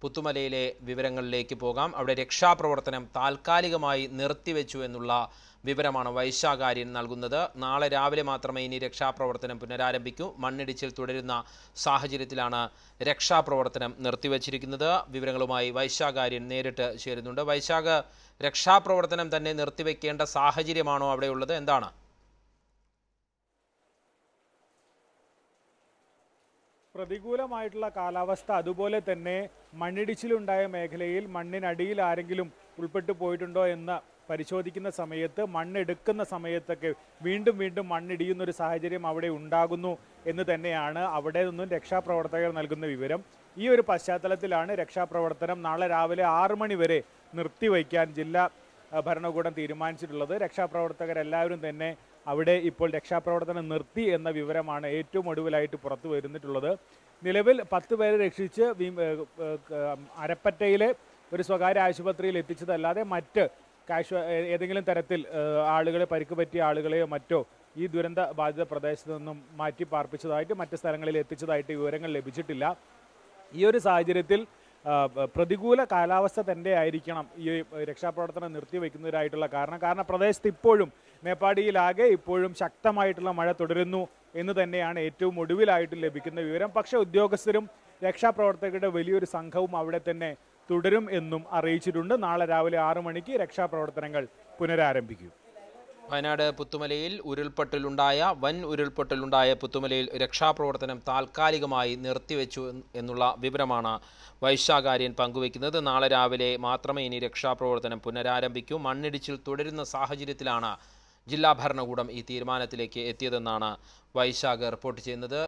പുത്തുമലയിലെ വിവരങ്ങളിലേക്ക് പോകാം അവിടെ രക്ഷാപ്രവർത്തനം താൽക്കാലികമായി നിർത്തിവെച്ചു എന്നുള്ള വിവരമാണ് വൈശാഖാര്യൻ നൽകുന്നത് നാളെ രാവിലെ മാത്രമേ ഇനി രക്ഷാപ്രവർത്തനം പുനരാരംഭിക്കൂ മണ്ണിടിച്ചിൽ തുടരുന്ന സാഹചര്യത്തിലാണ് രക്ഷാപ്രവർത്തനം നിർത്തിവച്ചിരിക്കുന്നത് വിവരങ്ങളുമായി വൈശാഖാര്യൻ നേരിട്ട് ചേരുന്നുണ്ട് വൈശാഖ് രക്ഷാപ്രവർത്തനം തന്നെ നിർത്തിവെക്കേണ്ട സാഹചര്യമാണോ അവിടെയുള്ളത് എന്താണ് പ്രതികൂലമായിട്ടുള്ള കാലാവസ്ഥ അതുപോലെ തന്നെ മണ്ണിടിച്ചിലുണ്ടായ മേഖലയിൽ മണ്ണിനടിയിൽ ആരെങ്കിലും ഉൾപ്പെട്ടു പോയിട്ടുണ്ടോ എന്ന് പരിശോധിക്കുന്ന സമയത്ത് മണ്ണെടുക്കുന്ന സമയത്തൊക്കെ വീണ്ടും വീണ്ടും മണ്ണിടിയുന്ന ഒരു സാഹചര്യം അവിടെ ഉണ്ടാകുന്നു എന്ന് തന്നെയാണ് അവിടെ നിന്നും രക്ഷാപ്രവർത്തകർ നൽകുന്ന വിവരം ഈ ഒരു പശ്ചാത്തലത്തിലാണ് രക്ഷാപ്രവർത്തനം നാളെ രാവിലെ ആറ് മണി വരെ നിർത്തിവയ്ക്കാൻ ജില്ലാ അഹ് ഭരണകൂടം തീരുമാനിച്ചിട്ടുള്ളത് രക്ഷാപ്രവർത്തകരെല്ലാവരും തന്നെ അവിടെ ഇപ്പോൾ രക്ഷാപ്രവർത്തനം നിർത്തി എന്ന വിവരമാണ് ഏറ്റവും ഒടുവിലായിട്ട് പുറത്തു വരുന്നിട്ടുള്ളത് നിലവിൽ പത്ത് പേരെ രക്ഷിച്ച് വി- ഏഹ് ഏഹ് ഏഹ് അരപ്പറ്റയിലെ ഒരു സ്വകാര്യ ആശുപത്രിയിൽ എത്തിച്ചതല്ലാതെ മറ്റ് കാശ്വ ഏ- ഏതെങ്കിലും തരത്തിൽ ഏഹ് ആളുകളെ പരിക്ക് പറ്റിയ ആളുകളെയോ മറ്റോ ഈ ദുരന്ത ബാധിത പ്രദേശത്ത് നിന്നും മാറ്റി പാർപ്പിച്ചതായിട്ട് മറ്റ് സ്ഥലങ്ങളിൽ എത്തിച്ചതായിട്ട് വിവരങ്ങൾ ലഭിച്ചിട്ടില്ല ഈ ഒരു സാഹചര്യത്തിൽ ആ, ബ- പ്രതികൂല കാലാവസ്ഥ തന്നെ ആയിരിക്കണം ഈ രക്ഷാപ്രവർത്തനം നിർത്തിവെക്കുന്നതിനായിട്ടുള്ള കാരണം കാരണം പ്രദേശത്ത് ഇപ്പോഴും മേപ്പാടിയിലാകെ ഇപ്പോഴും ശക്തമായിട്ടുള്ള മഴ തുടരുന്നു എന്ന് തന്നെയാണ് ഏറ്റവും ഒടുവിലായിട്ട് ലഭിക്കുന്ന വിവരം പക്ഷേ ഉദ്യോഗസ്ഥരും രക്ഷാപ്രവർത്തകരുടെ വലിയൊരു സംഘവും അവിടെ തന്നെ തുടരും എന്നും അറിയിച്ചിട്ടുണ്ട് നാളെ രാവിലെ ആറു മണിക്ക് രക്ഷാപ്രവർത്തനങ്ങൾ പുനരാരംഭിക്കും വയനാട് പുത്തുമലയിൽ ഉരുൾപൊട്ടലുണ്ടായ വൻ ഉരുൾപൊട്ടലുണ്ടായ പുത്തുമലയിൽ രക്ഷാപ്രവർത്തനം താൽക്കാലികമായി നിർത്തിവെച്ചു എന്ന് എന്നുള്ള വിവരമാണ് വൈശാഖാര്യൻ പങ്കുവയ്ക്കുന്നത് നാളെ രാവിലെ മാത്രമേ ഇനി രക്ഷാപ്രവർത്തനം പുനരാരംഭിക്കൂ മണ്ണിടിച്ചിൽ തുടരുന്ന സാഹചര്യത്തിലാണ് ജില്ലാ ഭരണകൂടം ഈ തീരുമാനത്തിലേക്ക് എത്തിയതെന്നാണ് വൈശാഖ് റിപ്പോർട്ട് ചെയ്യുന്നത്